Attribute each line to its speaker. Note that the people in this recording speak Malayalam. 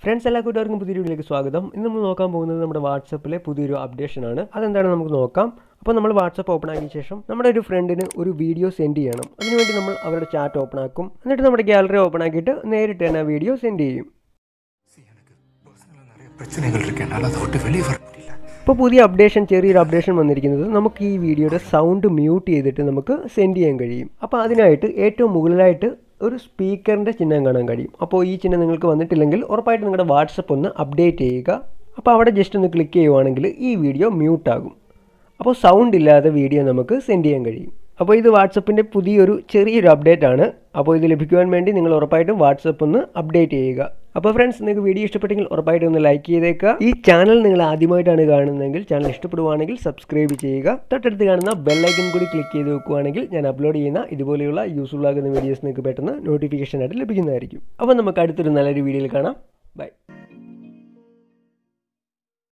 Speaker 1: ഫ്രണ്ട്സ് എല്ലാ കൂട്ടുകാർക്കും പുതിയൊരു വീഡിയോയിലേക്ക് സ്വാഗതം ഇന്ന് നമ്മൾ നോക്കാൻ പോകുന്നത് നമ്മുടെ വാട്സപ്പിലെ പുതിയൊരു അപ്ഡേഷൻ ആണ് അതെന്താണ് നമുക്ക് നോക്കാം അപ്പോൾ നമ്മൾ വാട്സപ്പ് ഓപ്പൺ ആക്കിയ ശേഷം നമ്മുടെ ഒരു ഫ്രണ്ടിന് ഒരു വീഡിയോ സെൻഡ് ചെയ്യണം അതിനുവേണ്ടി നമ്മൾ അവരുടെ ചാറ്റ് ഓപ്പൺ ആക്കും എന്നിട്ട് നമ്മുടെ ഗാലറി ഓപ്പൺ ആക്കിയിട്ട് നേരിട്ട് തന്നെ ആ വീഡിയോ സെൻഡ് ചെയ്യും
Speaker 2: See, எனக்கு பர்சனலாக நிறைய பிரச்சனைகள் இருக்கு என்னால் அதை விட்டு வெளியே வர முடியல
Speaker 1: ഇപ്പോൾ പുതിയ അപ്ഡേഷൻ ചെറിയൊരു അപ്ഡേഷൻ വന്നിരിക്കുന്നത് നമുക്ക് ഈ വീഡിയോയുടെ സൗണ്ട് മ്യൂട്ട് ചെയ്തിട്ട് നമുക്ക് സെൻഡ് ചെയ്യാൻ കഴിയും അപ്പോൾ അതിനായിട്ട് ഏറ്റവും മുകളിലായിട്ട് ഒരു സ്പീക്കറിൻ്റെ ചിഹ്നം കാണാൻ കഴിയും അപ്പോൾ ഈ ചിഹ്നം നിങ്ങൾക്ക് വന്നിട്ടില്ലെങ്കിൽ ഉറപ്പായിട്ട് നിങ്ങളുടെ വാട്സപ്പ് ഒന്ന് അപ്ഡേറ്റ് ചെയ്യുക അപ്പോൾ അവിടെ ജസ്റ്റ് ഒന്ന് ക്ലിക്ക് ചെയ്യുവാണെങ്കിൽ ഈ വീഡിയോ മ്യൂട്ട് ആകും അപ്പോൾ സൗണ്ട് ഇല്ലാതെ വീഡിയോ നമുക്ക് സെൻഡ് ചെയ്യാൻ കഴിയും അപ്പോൾ ഇത് വാട്സപ്പിൻ്റെ പുതിയൊരു ചെറിയൊരു അപ്ഡേറ്റ് ആണ് അപ്പോൾ ഇത് ലഭിക്കുവാൻ വേണ്ടി നിങ്ങൾ ഉറപ്പായിട്ടും വാട്സപ്പ് ഒന്ന് അപ്ഡേറ്റ് ചെയ്യുക അപ്പോൾ ഫ്രണ്ട്സ് നിങ്ങൾക്ക് വീഡിയോ ഇഷ്ടപ്പെട്ടെങ്കിൽ ഉറപ്പായിട്ടും ഒന്ന് ലൈക്ക് ചെയ്തേക്കുക ഈ ചാനൽ നിങ്ങൾ ആദ്യമായിട്ടാണ് കാണുന്നതെങ്കിൽ ചാനൽ ഇഷ്ടപ്പെടുവാണെങ്കിൽ സബ്സ്ക്രൈബ് ചെയ്യുക തൊട്ടടുത്ത് കാണുന്ന ബെല്ലൈക്കൻ കൂടി ക്ലിക്ക് ചെയ്ത് വെക്കുകയാണെങ്കിൽ ഞാൻ അപ്ലോഡ് ചെയ്യുന്ന ഇതുപോലെയുള്ള യൂസ്ഫുൾ ആകുന്ന വീഡിയോസ് നിങ്ങൾക്ക് പെട്ടെന്ന് നോട്ടിഫിക്കേഷൻ ആയിട്ട് ലഭിക്കുന്നതായിരിക്കും അപ്പോൾ നമുക്ക് അടുത്തൊരു നല്ലൊരു വീഡിയോയിൽ കാണാം